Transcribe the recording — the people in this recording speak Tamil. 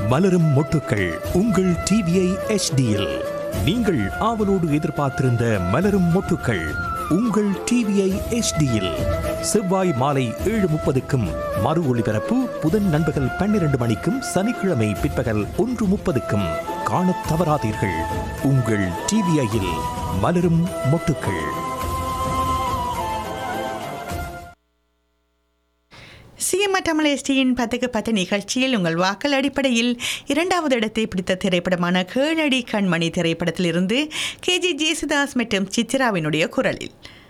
மலரும் மொட்டுக்கள் உங்கள் டிவிஐ எச்டியில் நீங்கள் ஆவலோடு எதிர்பார்த்திருந்த மலரும் மொட்டுக்கள் உங்கள் டிவிஐ எச்டியில் செவ்வாய் மாலை ஏழு முப்பதுக்கும் மறு ஒளிபரப்பு புதன் நண்பகல் பன்னிரண்டு மணிக்கும் சனிக்கிழமை பிற்பகல் ஒன்று முப்பதுக்கும் காணத் தவறாதீர்கள் உங்கள் டிவிஐயில் மலரும் மொட்டுக்கள் சிஎம்ஆர் தமிழ் எஸ்டியின் பத்துக்கு பத்து நிகழ்ச்சியில் உங்கள் வாக்கள் அடிப்படையில் இரண்டாவது இடத்தை பிடித்த திரைப்படமான கேளடி கண்மணி திரைப்படத்திலிருந்து கேஜி ஜேசுதாஸ் மற்றும் சித்ராவினுடைய குரலில்